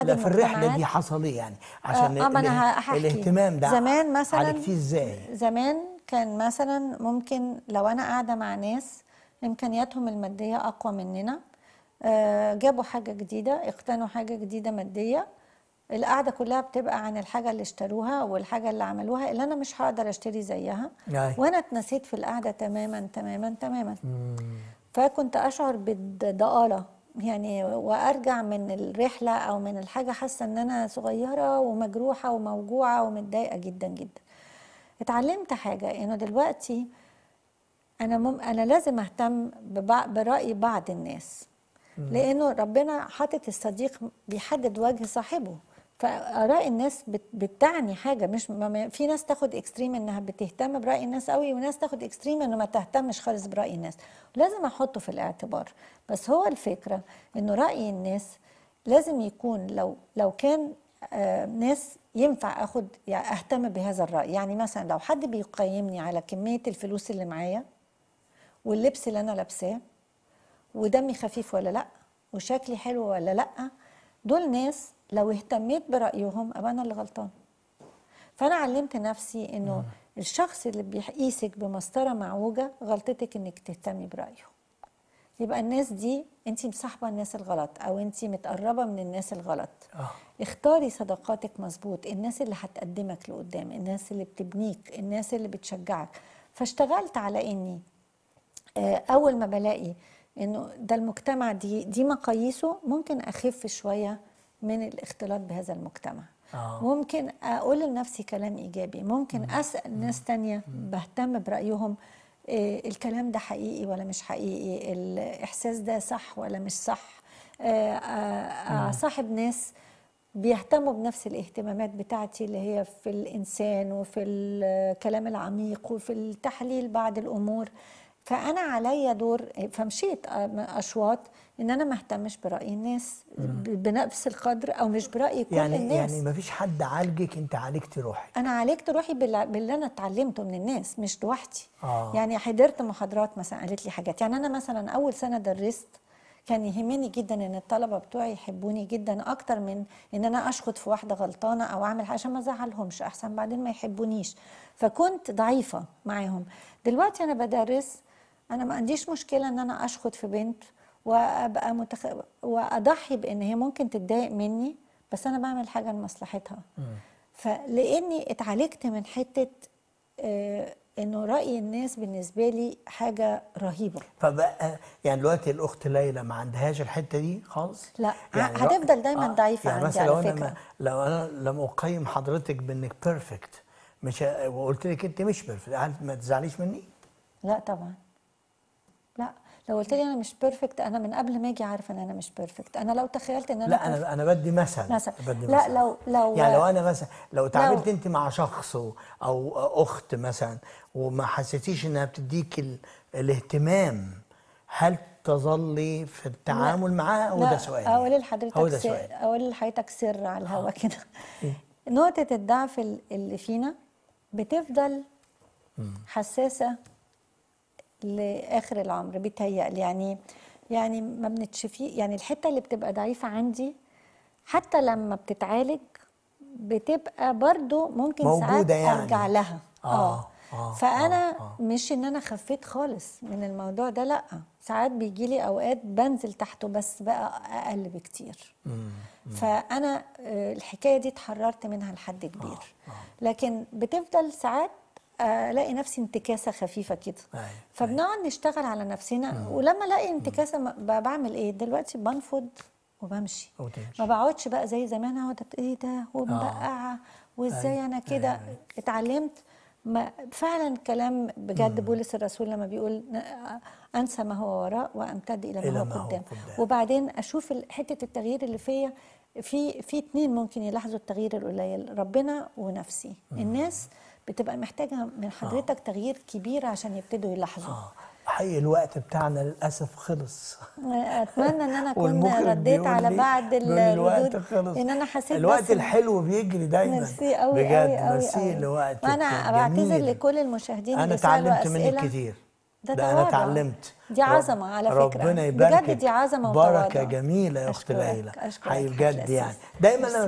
ده في الرحله دي المجتمعات- حصل ايه يعني عشان آه، ما اله- انا هحكي الاهتمام ده زمان مثلا عالجتيه ازاي زمان كان مثلا ممكن لو انا قاعده مع ناس امكانياتهم الماديه اقوى مننا آه، جابوا حاجه جديده اقتنوا حاجه جديده ماديه القعده كلها بتبقى عن الحاجه اللي اشتروها والحاجه اللي عملوها اللي انا مش هقدر اشتري زيها أي. وانا اتنسيت في القعده تماما تماما تماما فكنت اشعر بالضآلة يعني وارجع من الرحله او من الحاجه حاسه ان انا صغيره ومجروحه وموجوعه ومتضايقه جدا جدا اتعلمت حاجه انه دلوقتي انا مم انا لازم اهتم ببع- براي بعض الناس لانه ربنا حاطط الصديق بيحدد وجه صاحبه فاراء الناس بت- بتعني حاجه مش ما- ما- في ناس تاخد اكستريم انها بتهتم براي الناس قوي وناس تاخد اكستريم انه ما تهتمش خالص براي الناس لازم احطه في الاعتبار بس هو الفكره انه راي الناس لازم يكون لو لو كان آه، ناس ينفع اخد يعني اهتم بهذا الراي يعني مثلا لو حد بيقيمني على كميه الفلوس اللي معايا واللبس اللي انا لابساه ودمي خفيف ولا لا وشكلي حلو ولا لا دول ناس لو اهتميت برايهم ابقى انا اللي غلطان فانا علمت نفسي انه الشخص اللي بيقيسك بمسطره معوجه غلطتك انك تهتمي برايه يبقى الناس دي انت مصاحبه الناس الغلط او انت متقربه من الناس الغلط آه. اختاري صداقاتك مظبوط الناس اللي هتقدمك لقدام الناس اللي بتبنيك الناس اللي بتشجعك فاشتغلت على اني آه، اول ما بلاقي انه ده المجتمع دي دي مقاييسه ممكن اخف شويه من الاختلاط بهذا المجتمع آه. ممكن اقول لنفسي كلام ايجابي ممكن اسال ناس تانية بهتم برايهم آه، الكلام ده حقيقي ولا مش حقيقي الاحساس ده صح ولا مش صح آه، آه، اصاحب ناس بيهتموا بنفس الاهتمامات بتاعتي اللي هي في الانسان وفي الكلام العميق وفي التحليل بعض الامور فانا عليا دور فمشيت اشواط ان انا ما اهتمش براي الناس ب- بنفس القدر او مش براي كل يعني الناس يعني ما فيش حد عالجك انت عالجتي روحك انا عالجت روحي بال- باللي انا اتعلمته من الناس مش لوحدي آه. يعني حضرت محاضرات مثلا قالت لي حاجات يعني انا مثلا اول سنه درست كان يهمني جدا ان الطلبه بتوعي يحبوني جدا اكتر من ان انا اشخط في واحده غلطانه او اعمل حاجه عشان ما ازعلهمش احسن بعدين ما يحبونيش فكنت ضعيفه معاهم دلوقتي انا بدرس انا ما عنديش مشكله ان انا اشخط في بنت وابقى متخ... واضحي بان هي ممكن تتضايق مني بس انا بعمل حاجه لمصلحتها فلاني اتعالجت من حته آه انه راي الناس بالنسبه لي حاجه رهيبه فبقى يعني دلوقتي الاخت ليلى ما عندهاش الحته دي خالص لا، يعني ه- هتفضل دايماً ضعيفة يعني عندي مثلا على لو انا فكرة. ما لو انا لم اقيم حضرتك بانك بيرفكت مش ه- وقلت لك انت مش بيرفكت هل ما تزعليش مني؟ لا طبعا لا لو قلت لي انا مش بيرفكت انا من قبل ما اجي عارفه ان انا مش بيرفكت انا لو تخيلت ان انا لا انا انا بدي مثل مثلا. بدي لا، مثل. لو- لو- يعني لو انا مثلا لو اتعاملت انت مع شخص و- او اخت مثلا وما حسيتيش انها بتديك ال... الاهتمام هل تظلي في التعامل معاها هو ده سؤالي اقول هو لحضرتك ده سر سؤالي اقول لحضرتك سر على الهوا كده نقطه الضعف ال- اللي فينا بتفضل حساسه لاخر العمر بيتهيألي يعني يعني ما بنتشفي يعني الحته اللي بتبقى ضعيفه عندي حتى لما بتتعالج بتبقى برضو ممكن ساعات موجودة يعني. ارجع لها آه، آه، فانا آه، آه. مش ان انا خفيت خالص من الموضوع ده لا ساعات بيجي لي اوقات بنزل تحته بس بقى اقل بكتير فانا آه، الحكايه دي اتحررت منها لحد كبير لكن بتفضل ساعات آه، الاقي نفسي انتكاسه خفيفه كده أيوة، فبنقعد نشتغل على نفسنا ولما الاقي انتكاسه م- ب- بعمل ايه دلوقتي بنفض وبمشي وتمشي. ما بقعدش بقى زي زمان اقعد أت- ايه ده ومبقعه وازاي أيوة، انا كده أيوة. اتعلمت ما فعلا كلام بجد بولس الرسول لما بيقول ن- انسى ما هو وراء وامتد الى إلى ما ما هو هو قدام قدام. وبعدين اشوف ال- حته التغيير اللي فيا في في اتنين ممكن يلاحظوا التغيير القليل ربنا ونفسي الناس بتبقى محتاجه من حضرتك تغيير كبير عشان يبتدوا يلاحظوا اه حقيقي الوقت بتاعنا للاسف خلص اتمنى ان انا اكون والمخرج رديت بيقول على لي- بعض بيقول لي الوقت الردود خلص ان انا حسيت الوقت بس الحلو بيجري دايما ميرسي قوي بجد قوي قوي ميرسي قوي. لوقتك وانا بعتذر الجميل. لكل المشاهدين انا اللي سالوا اتعلمت منك اسئله كتير ده ده انا تواضع. اتعلمت دي رب- عظمة على فكرة. ربنا بجد يباركك دي عظمة بركه وتواضع. جميله يا اخت أشكرك- ليلى أشكرك حقيقي حاج بجد لذيذ. يعني دايما لما